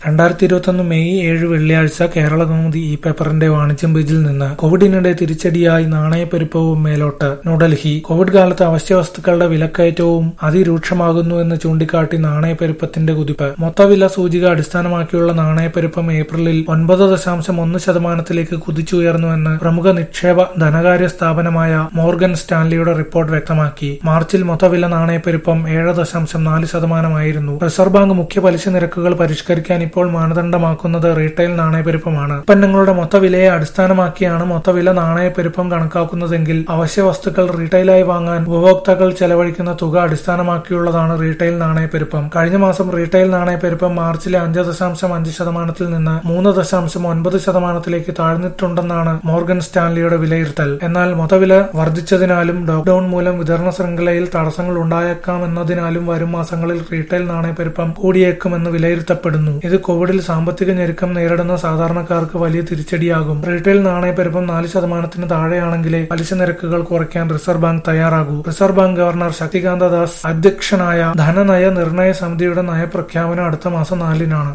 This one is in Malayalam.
രണ്ടായിരത്തി ഇരുപത്തൊന്ന് മെയ് ഏഴ് വെള്ളിയാഴ്ച കേരള കൗമുദി ഇ പേപ്പറിന്റെ വാണിജ്യം പേജിൽ നിന്ന് കോവിഡിനിടെ തിരിച്ചടിയായി നാണയപ്പെരുപ്പവും മേലോട്ട് ന്യൂഡൽഹി കോവിഡ് കാലത്ത് അവശ്യവസ്തുക്കളുടെ വിലക്കയറ്റവും അതിരൂക്ഷമാകുന്നുവെന്ന് ചൂണ്ടിക്കാട്ടി നാണയപ്പെരുപ്പത്തിന്റെ കുതിപ്പ് മൊത്തവില സൂചിക അടിസ്ഥാനമാക്കിയുള്ള നാണയപ്പെരുപ്പം ഏപ്രിലിൽ ഒൻപത് ദശാംശം ഒന്ന് ശതമാനത്തിലേക്ക് കുതിച്ചുയർന്നുവെന്ന് പ്രമുഖ നിക്ഷേപ ധനകാര്യ സ്ഥാപനമായ മോർഗൻ സ്റ്റാൻലിയുടെ റിപ്പോർട്ട് വ്യക്തമാക്കി മാർച്ചിൽ മൊത്തവില നാണയപ്പെരുപ്പം ഏഴ് ദശാംശം നാല് ശതമാനമായിരുന്നു റിസർവ് ബാങ്ക് മുഖ്യ പലിശ നിരക്കുകൾ പരിഷ്കരിക്കാൻ ഇപ്പോൾ മാനദണ്ഡമാക്കുന്നത് റീറ്റെയിൽ നാണയപ്പെരുപ്പമാണ് ഉൽപ്പന്നങ്ങളുടെ മൊത്തവിലയെ അടിസ്ഥാനമാക്കിയാണ് മൊത്തവില നാണയപ്പെരുപ്പം കണക്കാക്കുന്നതെങ്കിൽ അവശ്യ വസ്തുക്കൾ റീറ്റെയിലായി വാങ്ങാൻ ഉപഭോക്താക്കൾ ചെലവഴിക്കുന്ന തുക അടിസ്ഥാനമാക്കിയുള്ളതാണ് റീറ്റെയിൽ നാണയപ്പെരുപ്പം കഴിഞ്ഞ മാസം റീറ്റെയിൽ നാണയപ്പെരുപ്പം മാർച്ചിലെ അഞ്ച് ദശാംശം അഞ്ച് ശതമാനത്തിൽ നിന്ന് മൂന്ന് ദശാംശം ഒൻപത് ശതമാനത്തിലേക്ക് താഴ്ന്നിട്ടുണ്ടെന്നാണ് മോർഗൻ സ്റ്റാൻലിയുടെ വിലയിരുത്തൽ എന്നാൽ മൊത്തവില വർദ്ധിച്ചതിനാലും ലോക്ഡൌൺ മൂലം വിതരണ ശൃംഖലയിൽ തടസ്സങ്ങൾ ഉണ്ടായേക്കാമെന്നതിനാലും വരും മാസങ്ങളിൽ റീറ്റെയിൽ നാണയപ്പെരുപ്പം കൂടിയേക്കുമെന്ന് വിലയിരുത്തപ്പെടുന്നു ഇത് കോവിഡിൽ സാമ്പത്തിക ഞെരുക്കം നേരിടുന്ന സാധാരണക്കാർക്ക് വലിയ തിരിച്ചടിയാകും റീറ്റെയിൽ നാണയപ്പെരുപ്പം നാല് ശതമാനത്തിന് താഴെയാണെങ്കിലേ പലിശ നിരക്കുകൾ കുറയ്ക്കാൻ റിസർവ് ബാങ്ക് തയ്യാറാകൂ reserve bank governor Shaktikanta Das അധ്യക്ഷനായ ധനനയ നിർണയ സമിതിയുടെ നയപ്രഖ്യാപനം അടുത്ത മാസം നാലിനാണ്